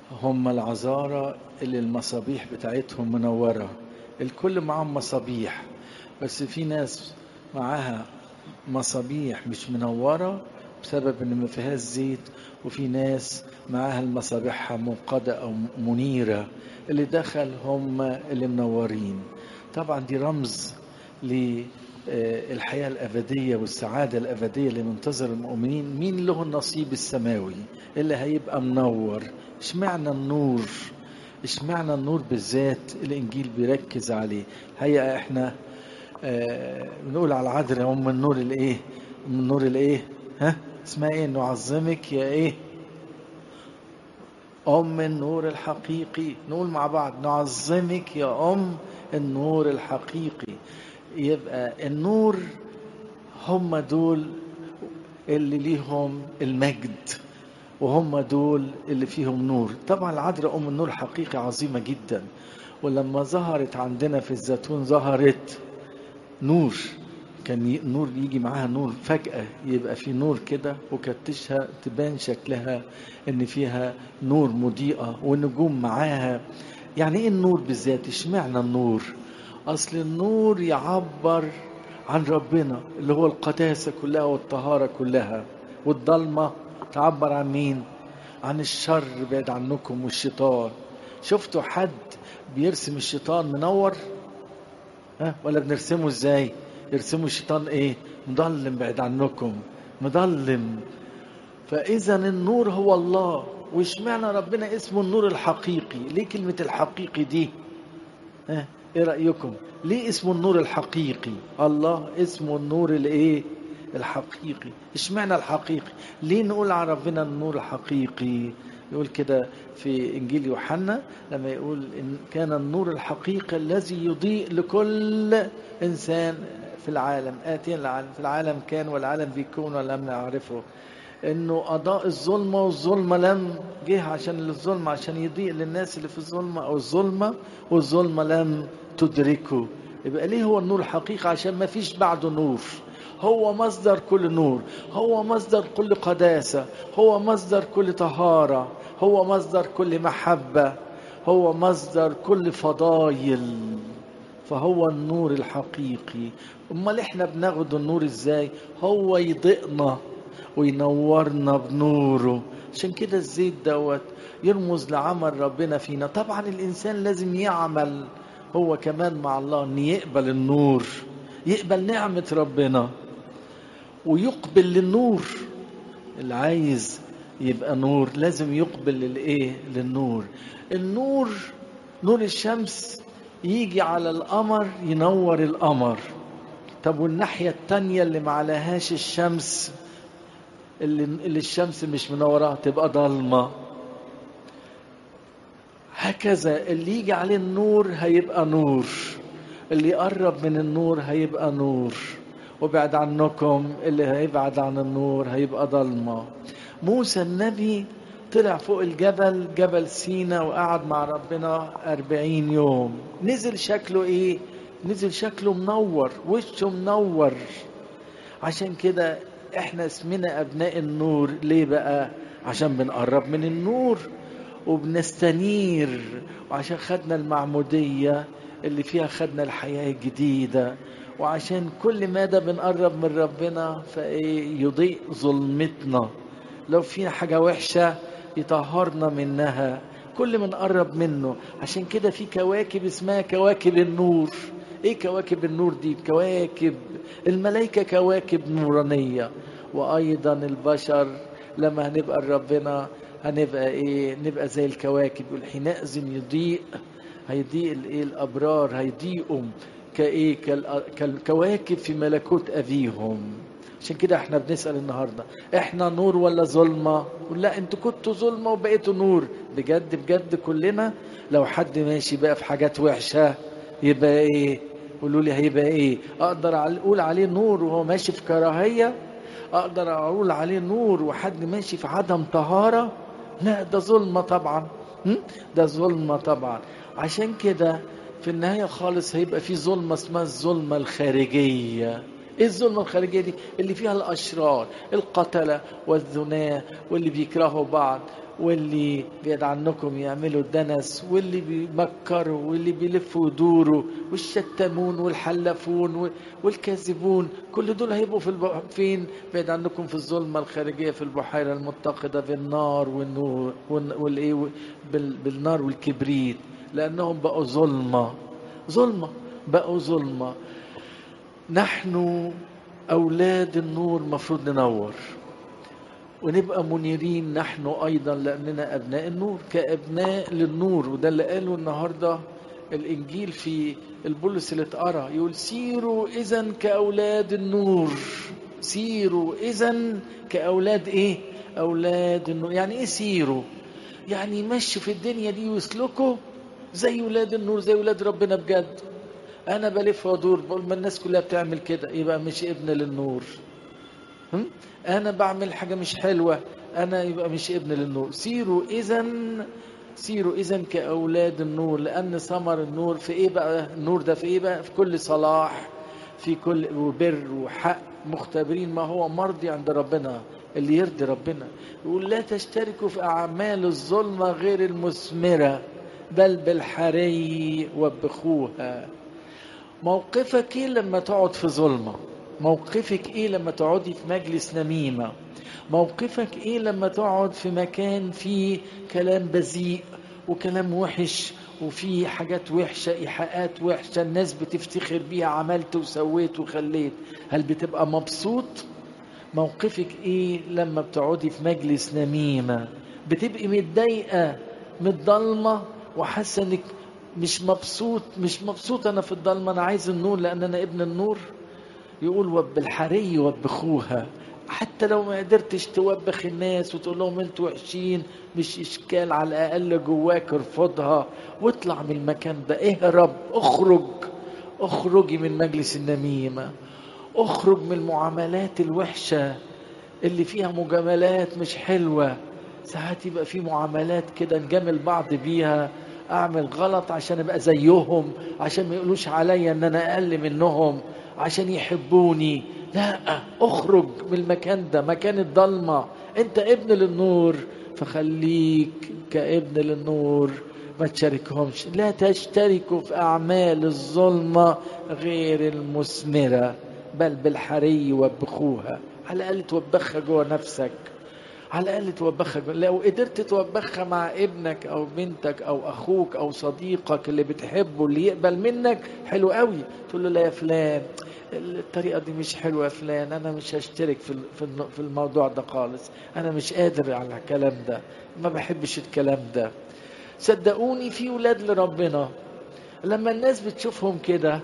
هم العذارى اللي المصابيح بتاعتهم منورة الكل معاهم مصابيح بس في ناس معاها مصابيح مش منورة بسبب ان ما فيهاش زيت وفي ناس معاها المصابيح موقدة او منيرة اللي دخل هم اللي منورين طبعا دي رمز للحياة الأبدية والسعادة الأبدية اللي منتظر المؤمنين مين له النصيب السماوي اللي هيبقى منور اشمعنى النور اشمعنى النور بالذات الإنجيل بيركز عليه هيا احنا آه بنقول على العذراء هم النور الايه من النور الايه ها اسمها ايه نعظمك يا ايه أم النور الحقيقي نقول مع بعض نعظمك يا أم النور الحقيقي يبقى النور هم دول اللي ليهم المجد وهم دول اللي فيهم نور طبعا العذراء أم النور حقيقي عظيمة جدا ولما ظهرت عندنا في الزيتون ظهرت نور كان نور يجي معاها نور فجأة يبقى في نور كده وكتشها تبان شكلها ان فيها نور مضيئة والنجوم معاها يعني ايه النور بالذات اشمعنى النور اصل النور يعبر عن ربنا اللي هو القداسة كلها والطهارة كلها والضلمة تعبر عن مين عن الشر بعد عنكم والشيطان شفتوا حد بيرسم الشيطان منور ها ولا بنرسمه ازاي يرسموا الشيطان ايه مضلم بعد عنكم مضلم فاذا النور هو الله واشمعنى ربنا اسمه النور الحقيقي ليه كلمة الحقيقي دي ها ايه رأيكم ليه اسمه النور الحقيقي الله اسمه النور الايه الحقيقي اشمعنى الحقيقي ليه نقول على ربنا النور الحقيقي يقول كده في انجيل يوحنا لما يقول ان كان النور الحقيقي الذي يضيء لكل انسان في العالم آتيا العالم في العالم كان والعالم بيكون ولم نعرفه انه اضاء الظلمه والظلمه لم جه عشان الظلمه عشان يضيء للناس اللي في الظلمه او الظلمه والظلمه لم تدركه يبقى ليه هو النور الحقيقي عشان ما فيش بعده نور هو مصدر كل نور هو مصدر كل قداسه هو مصدر كل طهاره هو مصدر كل محبه هو مصدر كل فضايل فهو النور الحقيقي امال احنا بناخد النور ازاي هو يضئنا وينورنا بنوره عشان كده الزيت دوت يرمز لعمل ربنا فينا طبعا الانسان لازم يعمل هو كمان مع الله ان يقبل النور يقبل نعمة ربنا ويقبل للنور اللي عايز يبقى نور لازم يقبل للايه للنور النور نور الشمس يجي على القمر ينور القمر طب والناحية التانية اللي معلهاش الشمس اللي, اللي الشمس مش منوراها تبقى ضلمة هكذا اللي يجي عليه النور هيبقى نور اللي يقرب من النور هيبقى نور وبعد عنكم اللي هيبعد عن النور هيبقى ضلمة موسى النبي طلع فوق الجبل جبل سينا وقعد مع ربنا أربعين يوم نزل شكله ايه نزل شكله منور وشه منور عشان كده احنا اسمنا ابناء النور ليه بقى عشان بنقرب من النور وبنستنير وعشان خدنا المعمودية اللي فيها خدنا الحياة الجديدة وعشان كل مدى بنقرب من ربنا فايه يضيء ظلمتنا لو فينا حاجة وحشة يطهرنا منها كل ما نقرب منه عشان كده في كواكب اسمها كواكب النور ايه كواكب النور دي كواكب الملائكة كواكب نورانية وايضا البشر لما هنبقى ربنا هنبقى ايه نبقى زي الكواكب يقول حينئذ يضيء هيضيء الايه الابرار هيضيئوا كايه كالكواكب في ملكوت ابيهم عشان كده احنا بنسال النهارده احنا نور ولا ظلمه لا انتوا كنتوا ظلمه وبقيتوا نور بجد بجد كلنا لو حد ماشي بقى في حاجات وحشه يبقى ايه قولوا لي هيبقى ايه اقدر اقول عليه نور وهو ماشي في كراهيه اقدر اقول عليه نور وحد ماشي في عدم طهاره لا ده ظلمه طبعا ده ظلمه طبعا عشان كده في النهاية خالص هيبقى في ظلمة اسمها الظلمة الخارجية ايه الظلمة الخارجية دي اللي فيها الأشرار القتلة والزناة واللي بيكرهوا بعض واللي بعيد عنكم يعملوا الدنس واللي بيمكروا واللي بيلفوا ويدوروا والشتمون والحلفون والكاذبون كل دول هيبقوا في الب... فين بعيد عنكم في الظلمة الخارجية في البحيرة المتقدة بالنار والنور والايه بال... بالنار والكبريت لأنهم بقوا ظلمة ظلمة بقوا ظلمة نحن أولاد النور مفروض ننور ونبقى منيرين نحن أيضا لأننا أبناء النور كأبناء للنور وده اللي قاله النهاردة الإنجيل في البولس اللي اتقرا يقول سيروا إذا كأولاد النور سيروا إذا كأولاد إيه؟ أولاد النور يعني إيه سيروا؟ يعني مشوا في الدنيا دي ويسلكوا زي ولاد النور زي ولاد ربنا بجد انا بلف وادور بقول ما الناس كلها بتعمل كده يبقى مش ابن للنور هم؟ انا بعمل حاجه مش حلوه انا يبقى مش ابن للنور سيروا اذا سيروا اذا كاولاد النور لان ثمر النور في ايه بقى النور ده في ايه بقى في كل صلاح في كل وبر وحق مختبرين ما هو مرضي عند ربنا اللي يرضي ربنا يقول لا تشتركوا في اعمال الظلمه غير المثمره بل بالحري وبخوها موقفك ايه لما تقعد في ظلمه موقفك ايه لما تقعدي في مجلس نميمه موقفك ايه لما تقعد في مكان فيه كلام بذيء وكلام وحش وفي حاجات وحشه ايحاءات وحشه الناس بتفتخر بيها عملت وسويت وخليت هل بتبقى مبسوط موقفك ايه لما بتقعدي في مجلس نميمه بتبقي متضايقه متضلمه وحاسه انك مش مبسوط مش مبسوط انا في الضلمه انا عايز النور لان انا ابن النور يقول وبالحري وبخوها حتى لو ما قدرتش توبخ الناس وتقول لهم انتوا وحشين مش اشكال على الاقل جواك ارفضها واطلع من المكان ده اهرب اخرج اخرجي من مجلس النميمه اخرج من المعاملات الوحشه اللي فيها مجاملات مش حلوه ساعات يبقى في معاملات كده نجامل بعض بيها اعمل غلط عشان ابقى زيهم عشان ما يقولوش عليا ان انا اقل منهم عشان يحبوني لا اخرج من المكان ده مكان الضلمه انت ابن للنور فخليك كابن للنور ما تشاركهمش لا تشتركوا في اعمال الظلمه غير المثمره بل بالحري وبخوها على الاقل توبخها جوه نفسك على الاقل توبخها لو قدرت توبخها مع ابنك او بنتك او اخوك او صديقك اللي بتحبه اللي يقبل منك حلو قوي تقول له لا يا فلان الطريقه دي مش حلوه يا فلان انا مش هشترك في في الموضوع ده خالص انا مش قادر على الكلام ده ما بحبش الكلام ده صدقوني في ولاد لربنا لما الناس بتشوفهم كده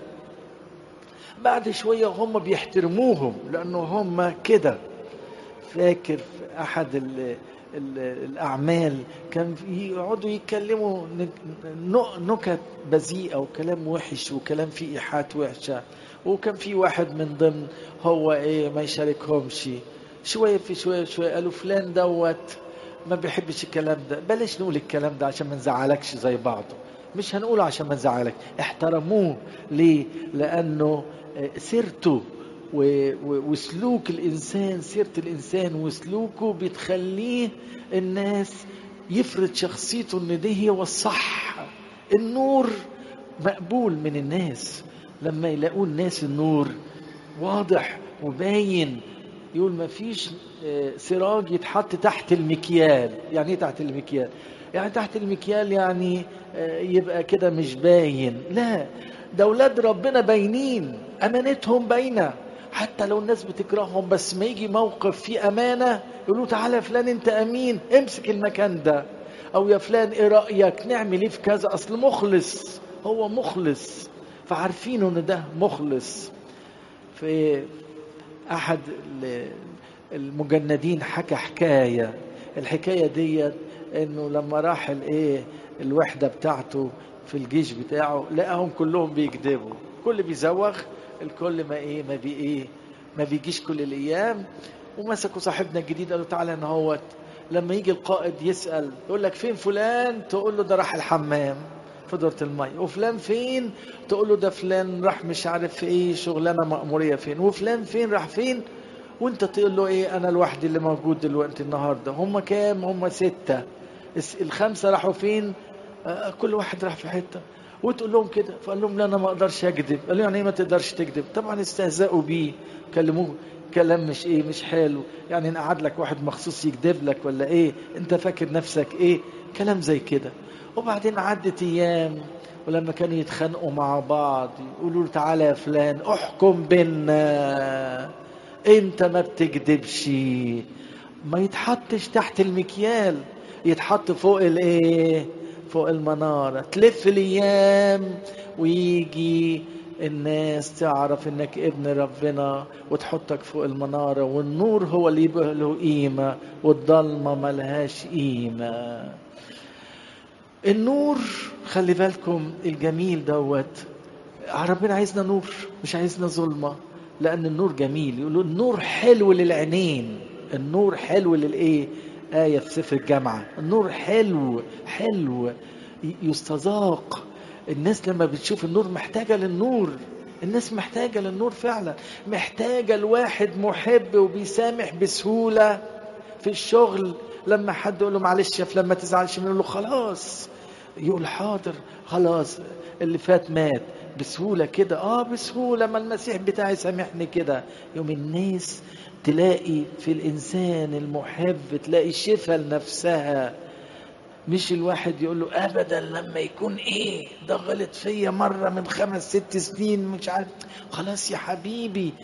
بعد شويه هم بيحترموهم لانه هم كده فاكر في احد ال ال الاعمال كان يقعدوا يتكلموا نكت بذيئه وكلام وحش وكلام فيه ايحاءات وحشه وكان في واحد من ضمن هو ايه ما يشاركهمش شويه في شويه شويه قالوا فلان دوت ما بيحبش الكلام ده بلاش نقول الكلام ده عشان ما نزعلكش زي بعضه مش هنقوله عشان ما نزعلك احترموه ليه لانه سيرته وسلوك الانسان سيره الانسان وسلوكه بتخليه الناس يفرض شخصيته ان دي هو الصح النور مقبول من الناس لما يلاقوا الناس النور واضح وباين يقول ما فيش سراج يتحط تحت المكيال يعني ايه تحت المكيال يعني تحت المكيال يعني يبقى كده مش باين لا ده اولاد ربنا باينين امانتهم باينه حتى لو الناس بتكرههم بس ما يجي موقف فيه امانه يقولوا تعالى يا فلان انت امين امسك المكان ده او يا فلان ايه رايك نعمل ايه في كذا اصل مخلص هو مخلص فعارفين ان ده مخلص في احد المجندين حكى حكايه الحكايه ديت انه لما راح الايه الوحده بتاعته في الجيش بتاعه لقاهم كلهم بيكذبوا كل بيزوغ الكل ما ايه ما بي ايه ما بيجيش كل الايام ومسكوا صاحبنا الجديد قالوا تعالى انا اهوت لما يجي القائد يسال يقول لك فين فلان تقول له ده راح الحمام في دورة المية وفلان فين تقول له ده فلان راح مش عارف في ايه شغلانة مأمورية فين وفلان فين راح فين وانت تقول له ايه انا لوحدي اللي موجود دلوقتي النهاردة هم كام هم ستة الخمسة راحوا فين آه، كل واحد راح في حتة وتقول لهم كده فقال لهم لا انا ما اقدرش اكذب قال له يعني ايه ما تقدرش تكذب طبعا استهزأوا بيه كلموه كلام مش ايه مش حلو يعني ان قعد لك واحد مخصوص يكذب لك ولا ايه انت فاكر نفسك ايه كلام زي كده وبعدين عدت ايام ولما كانوا يتخانقوا مع بعض يقولوا له تعالى يا فلان احكم بينا انت ما بتكذبش ما يتحطش تحت المكيال يتحط فوق الايه فوق المنارة تلف الايام ويجي الناس تعرف انك ابن ربنا وتحطك فوق المنارة والنور هو اللي يبقى له قيمة والضلمة ملهاش قيمة النور خلي بالكم الجميل دوت ربنا عايزنا نور مش عايزنا ظلمة لأن النور جميل يقولوا النور حلو للعينين النور حلو للإيه آية في سفر الجامعة النور حلو حلو يستذاق الناس لما بتشوف النور محتاجة للنور الناس محتاجة للنور فعلا محتاجة الواحد محب وبيسامح بسهولة في الشغل لما حد يقول له معلش يا فلان ما تزعلش منه له خلاص يقول حاضر خلاص اللي فات مات بسهولة كده اه بسهولة ما المسيح بتاعي سامحني كده يوم الناس تلاقي في الإنسان المحب تلاقي شفاء لنفسها مش الواحد يقول له ابدا لما يكون ايه ده غلط فيا مره من خمس ست سنين مش عارف خلاص يا حبيبي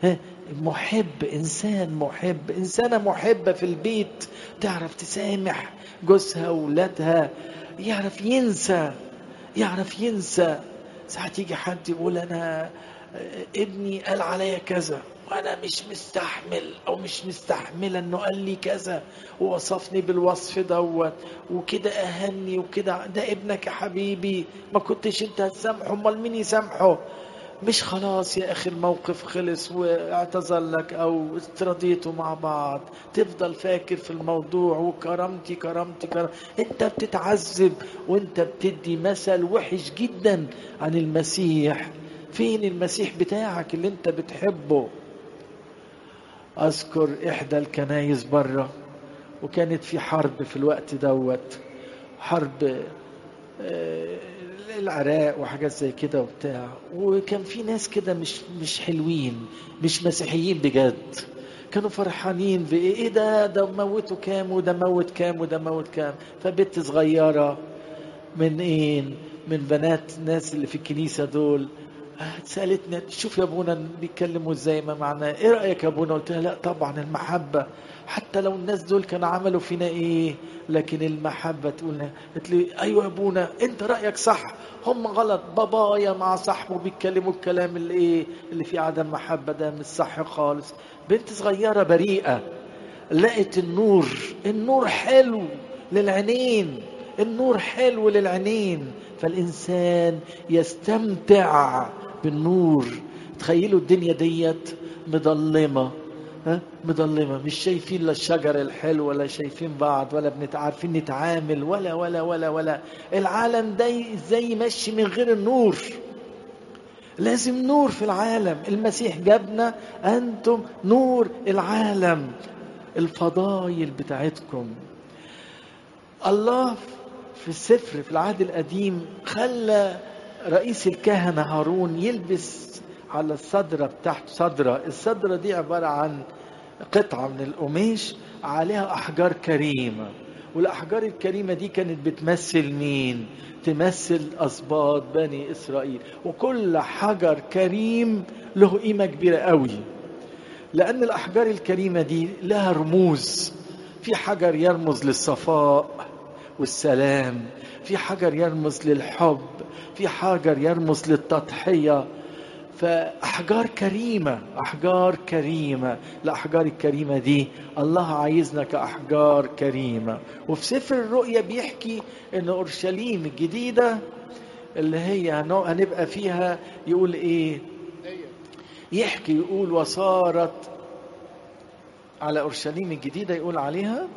محب انسان محب انسانه محبه في البيت تعرف تسامح جوزها واولادها يعرف ينسى يعرف ينسى ساعات يجي حد يقول انا ابني قال عليا كذا وانا مش مستحمل او مش مستحمله انه قال لي كذا ووصفني بالوصف دوت وكده اهني وكده ده ابنك يا حبيبي ما كنتش انت هتسامحه امال مين يسامحه مش خلاص يا اخي الموقف خلص واعتذر لك او استرضيتوا مع بعض تفضل فاكر في الموضوع وكرامتي كرامتي كرامتي انت بتتعذب وانت بتدي مثل وحش جدا عن المسيح فين المسيح بتاعك اللي انت بتحبه اذكر احدى الكنايس بره وكانت في حرب في الوقت دوت حرب العراق وحاجات زي كده وبتاع وكان في ناس كده مش مش حلوين مش مسيحيين بجد كانوا فرحانين بايه ايه ده ده موتوا كام وده موت كام وده موت كام فبنت صغيره من ايه من بنات الناس اللي في الكنيسه دول سالتني شوف يا ابونا بيتكلموا ازاي ما معناه ايه رايك يا ابونا قلت لها لا طبعا المحبه حتى لو الناس دول كانوا عملوا فينا ايه لكن المحبه تقول قلت لي ايوه يا ابونا انت رايك صح هم غلط بابايا مع صاحبه بيتكلموا الكلام اللي ايه اللي فيه عدم محبه ده مش صح خالص بنت صغيره بريئه لقت النور النور حلو للعينين النور حلو للعينين فالإنسان يستمتع بالنور تخيلوا الدنيا ديت مظلمة ها مظلمة مش شايفين لا الشجر الحلو ولا شايفين بعض ولا عارفين نتعامل ولا ولا ولا ولا العالم ده ازاي يمشي من غير النور لازم نور في العالم المسيح جابنا انتم نور العالم الفضايل بتاعتكم الله في السفر في العهد القديم خلى رئيس الكهنة هارون يلبس على الصدرة بتاعته صدرة الصدرة دي عبارة عن قطعة من القماش عليها أحجار كريمة والأحجار الكريمة دي كانت بتمثل مين؟ تمثل أسباط بني إسرائيل وكل حجر كريم له قيمة كبيرة قوي لأن الأحجار الكريمة دي لها رموز في حجر يرمز للصفاء والسلام في حجر يرمز للحب في حجر يرمز للتضحية فأحجار كريمة أحجار كريمة الأحجار الكريمة دي الله عايزنا كأحجار كريمة وفي سفر الرؤيا بيحكي أن أورشليم الجديدة اللي هي هنبقى فيها يقول إيه يحكي يقول وصارت على أورشليم الجديدة يقول عليها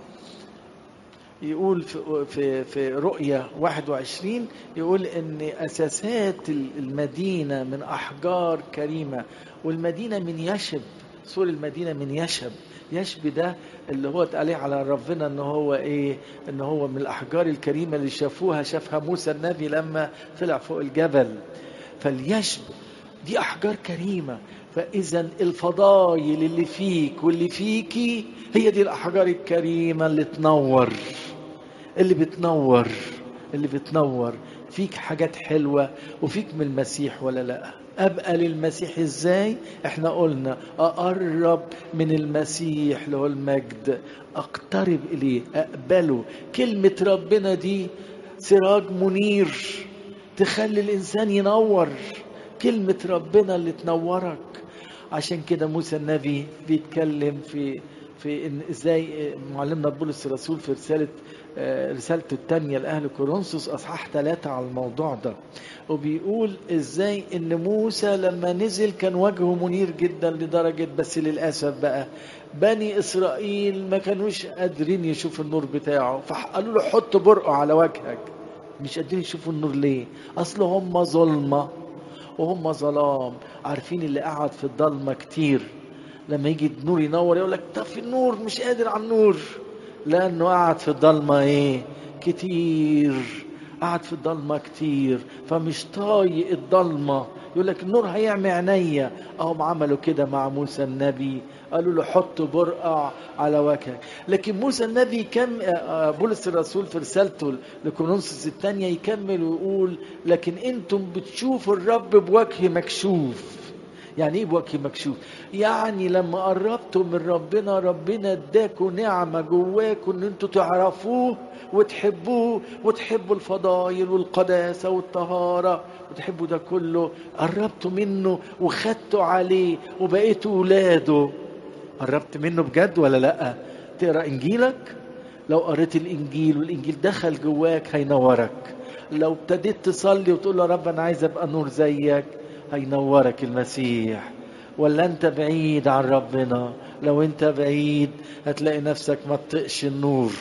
يقول في في في رؤيا 21 يقول ان اساسات المدينه من احجار كريمه والمدينه من يشب سور المدينة من يشب يشب ده اللي هو اتقال على ربنا ان هو ايه ان هو من الاحجار الكريمة اللي شافوها شافها موسى النبي لما طلع فوق الجبل فاليشب دي احجار كريمة فاذا الفضايل اللي فيك واللي فيكي هي دي الاحجار الكريمة اللي تنور اللي بتنور اللي بتنور فيك حاجات حلوة وفيك من المسيح ولا لا أبقى للمسيح إزاي إحنا قلنا أقرب من المسيح اللي هو المجد أقترب إليه أقبله كلمة ربنا دي سراج منير تخلي الإنسان ينور كلمة ربنا اللي تنورك عشان كده موسى النبي بيتكلم في في ان ازاي معلمنا بولس الرسول في رساله رسالته الثانيه لاهل كورنثوس اصحاح ثلاثه على الموضوع ده وبيقول ازاي ان موسى لما نزل كان وجهه منير جدا لدرجه بس للاسف بقى بني اسرائيل ما كانوش قادرين يشوفوا النور بتاعه فقالوا له حط برقع على وجهك مش قادرين يشوفوا النور ليه اصل هم ظلمه وهم ظلام عارفين اللي قعد في الضلمه كتير لما يجي النور ينور يقول لك طفي النور مش قادر على النور لانه قعد في الضلمه ايه كتير قعد في الضلمه كتير فمش طايق الضلمه يقول لك النور هيعمي عينيا اهم عملوا كده مع موسى النبي قالوا له حط برقع على وجهك لكن موسى النبي كم بولس الرسول في رسالته لكورنثوس الثانيه يكمل ويقول لكن انتم بتشوفوا الرب بوجه مكشوف يعني ايه بوجه مكشوف يعني لما قربتوا من ربنا ربنا اداكوا نعمة جواكوا ان انتوا تعرفوه وتحبوه وتحبوا الفضائل والقداسة والطهارة وتحبوا ده كله قربتوا منه وخدتوا عليه وبقيتوا ولاده قربت منه بجد ولا لا تقرا انجيلك لو قريت الانجيل والانجيل دخل جواك هينورك لو ابتديت تصلي وتقول له رب انا عايز ابقى نور زيك هينورك المسيح ولا انت بعيد عن ربنا لو انت بعيد هتلاقي نفسك ما تطقش النور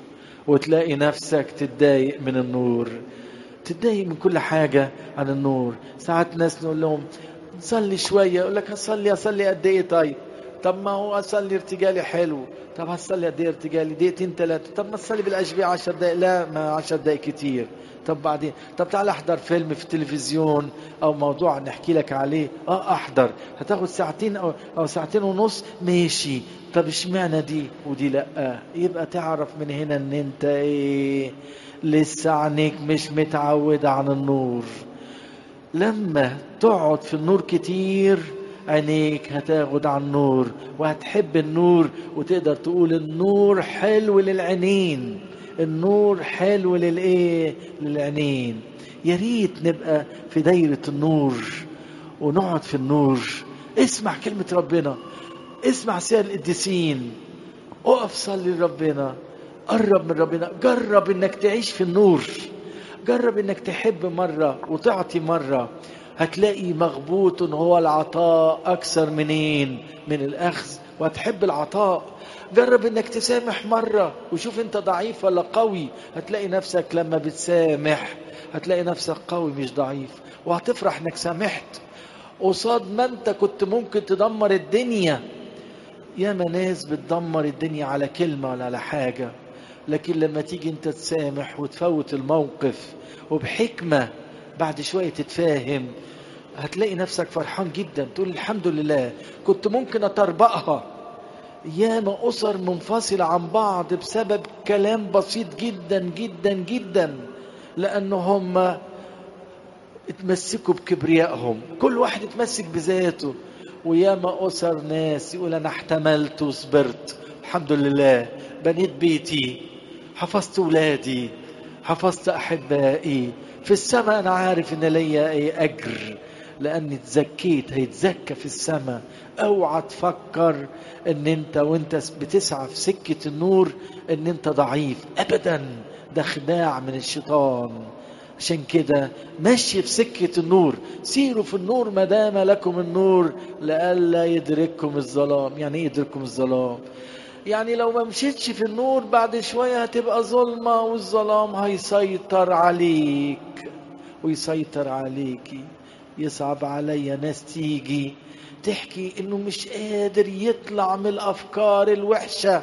وتلاقي نفسك تتضايق من النور تتضايق من كل حاجة عن النور ساعات ناس نقول لهم صلي شوية يقول لك هصلي اصلي قد ايه طيب طب ما هو اصلي ارتجالي حلو طب هصلي قد ايه ارتجالي دقيقتين ثلاثة طب ما تصلي بالاشبيع 10 دقايق لا ما 10 دقايق كتير طب بعدين طب تعال احضر فيلم في التلفزيون او موضوع نحكي لك عليه اه احضر هتاخد ساعتين او او ساعتين ونص ماشي طب اشمعنى دي ودي لا يبقى تعرف من هنا ان انت ايه لسه عينيك مش متعودة عن النور لما تقعد في النور كتير عينيك هتاخد عن النور وهتحب النور وتقدر تقول النور حلو للعينين النور حلو للايه للعينين يا ريت نبقى في دايرة النور ونقعد في النور اسمع كلمة ربنا اسمع سير القديسين اقف صلي لربنا قرب من ربنا جرب انك تعيش في النور جرب انك تحب مرة وتعطي مرة هتلاقي مغبوط هو العطاء اكثر منين من الاخذ وهتحب العطاء جرب انك تسامح مرة وشوف انت ضعيف ولا قوي هتلاقي نفسك لما بتسامح هتلاقي نفسك قوي مش ضعيف وهتفرح انك سامحت قصاد ما انت كنت ممكن تدمر الدنيا ياما ناس بتدمر الدنيا على كلمة ولا على حاجة لكن لما تيجي انت تسامح وتفوت الموقف وبحكمة بعد شوية تتفاهم هتلاقي نفسك فرحان جدا تقول الحمد لله كنت ممكن أطربقها ياما أسر منفصلة عن بعض بسبب كلام بسيط جدا جدا جدا لأن هم اتمسكوا بكبريائهم كل واحد اتمسك بذاته وياما أسر ناس يقول أنا احتملت وصبرت الحمد لله بنيت بيتي حفظت ولادي حفظت أحبائي في السماء أنا عارف إن ليا إيه أجر لأني اتزكيت هيتزكى في السماء اوعى تفكر ان انت وانت بتسعى في سكة النور ان انت ضعيف ابدا ده خداع من الشيطان عشان كده مشي في سكة النور سيروا في النور ما دام لكم النور لئلا يدرككم الظلام يعني ايه يدرككم الظلام يعني لو ما مشيتش في النور بعد شوية هتبقى ظلمة والظلام هيسيطر عليك ويسيطر عليكي يصعب عليا ناس تيجي بتحكي انه مش قادر يطلع من الافكار الوحشه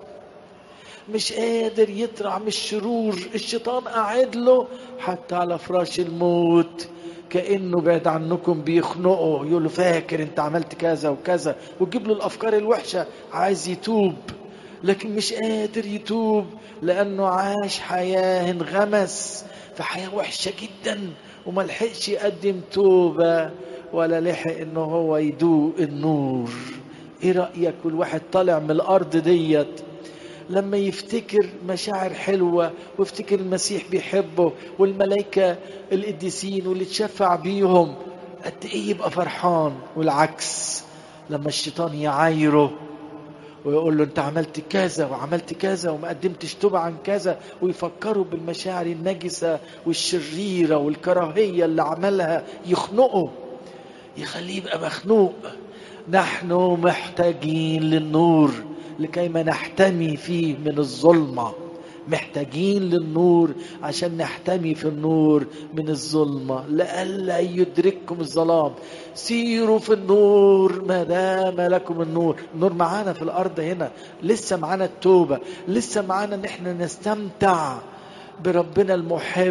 مش قادر يطلع من الشرور الشيطان قاعد له حتى على فراش الموت كانه بعد عنكم بيخنقه يقول له فاكر انت عملت كذا وكذا ويجيب له الافكار الوحشه عايز يتوب لكن مش قادر يتوب لانه عاش حياه انغمس في حياه وحشه جدا وما لحقش يقدم توبه ولا لحق انه هو يدوق النور ايه رايك والواحد طالع من الارض ديت لما يفتكر مشاعر حلوة ويفتكر المسيح بيحبه والملائكة القديسين واللي تشفع بيهم قد ايه يبقى فرحان والعكس لما الشيطان يعايره ويقول له انت عملت كذا وعملت كذا وما قدمتش توبة عن كذا ويفكروا بالمشاعر النجسة والشريرة والكراهية اللي عملها يخنقه يخليه يبقى مخنوق نحن محتاجين للنور لكيما نحتمي فيه من الظلمة محتاجين للنور عشان نحتمي في النور من الظلمة لئلا يدرككم الظلام سيروا في النور ما دام لكم النور النور معانا في الأرض هنا لسه معانا التوبة لسه معانا ان احنا نستمتع بربنا المحب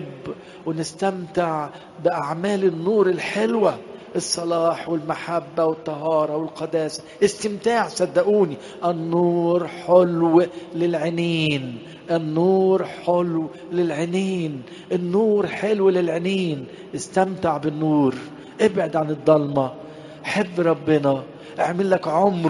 ونستمتع بأعمال النور الحلوة الصلاح والمحبة والطهارة والقداسة استمتاع صدقوني النور حلو للعينين النور حلو للعينين النور حلو للعينين استمتع بالنور ابعد عن الضلمة حب ربنا اعمل لك عمر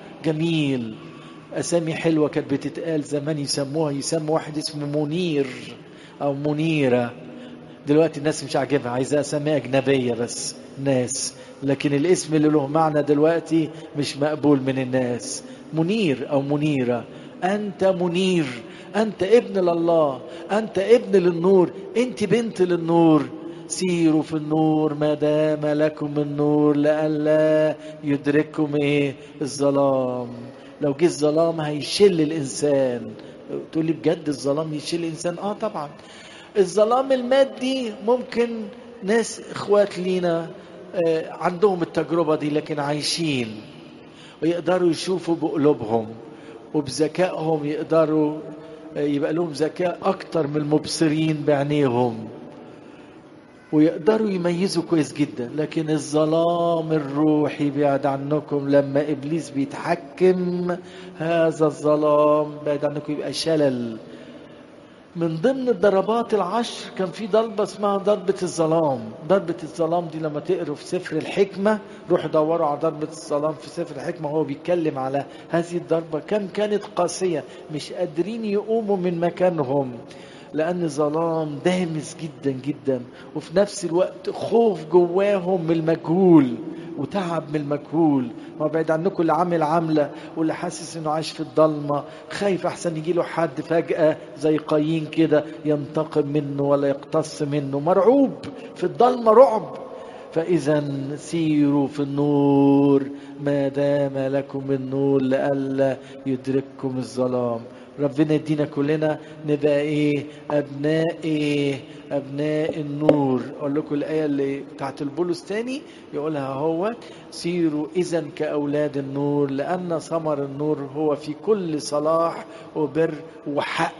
جميل أسامي حلوة كانت بتتقال زمان يسموها يسموا واحد اسمه منير أو منيرة دلوقتي الناس مش عاجبها عايزة أسامي أجنبية بس ناس لكن الاسم اللي له معنى دلوقتي مش مقبول من الناس منير أو منيرة أنت منير أنت ابن لله أنت ابن للنور أنت بنت للنور سيروا في النور ما دام لكم النور لئلا يدرككم ايه الظلام لو جه الظلام هيشل الانسان تقول لي بجد الظلام يشل الانسان اه طبعا الظلام المادي ممكن ناس اخوات لينا آه، عندهم التجربة دي لكن عايشين ويقدروا يشوفوا بقلوبهم وبذكائهم يقدروا آه، يبقى لهم ذكاء أكتر من المبصرين بعينيهم ويقدروا يميزوا كويس جدا لكن الظلام الروحي بعد عنكم لما إبليس بيتحكم هذا الظلام بعد عنكم يبقى شلل من ضمن الضربات العشر كان في ضربة اسمها ضربة الظلام ضربة الظلام دي لما تقروا في سفر الحكمة روحوا دوروا على ضربة الظلام في سفر الحكمة هو بيتكلم على هذه الضربة كم كانت قاسية مش قادرين يقوموا من مكانهم لأن ظلام دامس جدا جدا وفي نفس الوقت خوف جواهم من المجهول وتعب من المجهول ما بعيد عنكم اللي عامل عاملة واللي حاسس انه عايش في الضلمة خايف احسن يجي له حد فجأة زي قايين كده ينتقم منه ولا يقتص منه مرعوب في الضلمة رعب فإذا سيروا في النور ما دام لكم النور لئلا يدرككم الظلام ربنا يدينا كلنا نبقى ايه ابناء ايه ابناء النور اقول لكم الايه اللي بتاعت البولس تاني يقولها هو سيروا اذا كاولاد النور لان ثمر النور هو في كل صلاح وبر وحق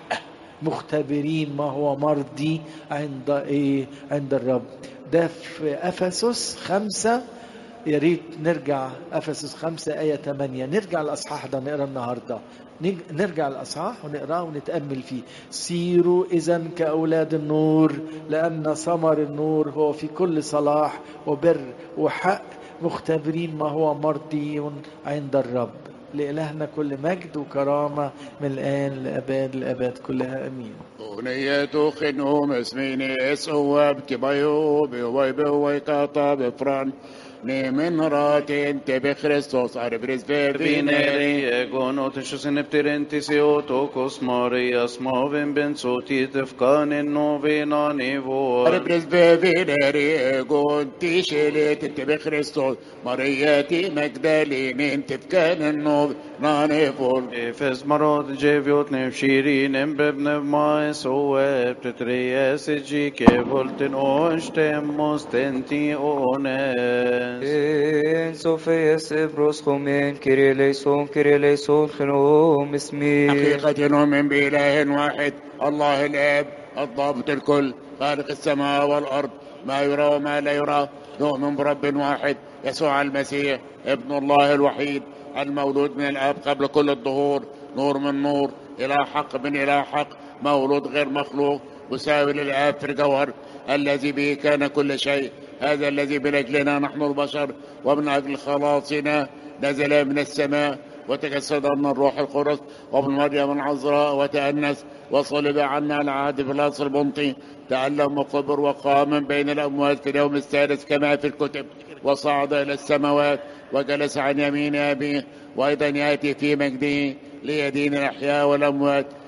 مختبرين ما هو مرضي عند ايه عند الرب ده في افسس خمسة يا ريت نرجع افسس خمسة آية 8 نرجع الاصحاح ده نقرا النهارده نج- نرجع الاصحاح ونقراه ونتامل فيه سيروا اذا كاولاد النور لان ثمر النور هو في كل صلاح وبر وحق مختبرين ما هو مرضي عند الرب لإلهنا كل مجد وكرامة من الآن لأباد الأباد كلها أمين أغنية خنوم اسميني اسواب كبايو بيوي بيوي كاتا بفران من رات انت بخريستوس اربرز بيرفينري Vineri egon otis in eptirentis eotokos Marias movin ben sotit efkanin novena nivor. اربرز بيرفينري قول تيشيلت انت بخريستوس مرياتي مجدالين انت بكان النوب ناني فول Efes marot geviot nev shirin em bev nev maes o ep tetries egi ke volten o stem mostenti onen. Amen. En Sofías Ebroscomen, Kyrie eleison, Kyrie eleison, Genom اسمي حقيقة نؤمن بإله واحد الله الآب الضابط الكل خالق السماء والأرض ما يرى وما لا يرى نؤمن برب واحد يسوع المسيح ابن الله الوحيد المولود من الآب قبل كل الظهور نور من نور إلى حق من إلى حق مولود غير مخلوق مساوي للآب في الجوهر الذي به كان كل شيء هذا الذي من أجلنا نحن البشر ومن أجل خلاصنا نزل من السماء وتجسد من الروح القدس وابن مريم العذراء وتأنس وصلب عنا العهد في الأصل البنطي تألم وقبر وقام من بين الأموات في اليوم الثالث كما في الكتب وصعد إلى السماوات وجلس عن يمين أبيه وأيضا يأتي في مجده ليدين الأحياء والأموات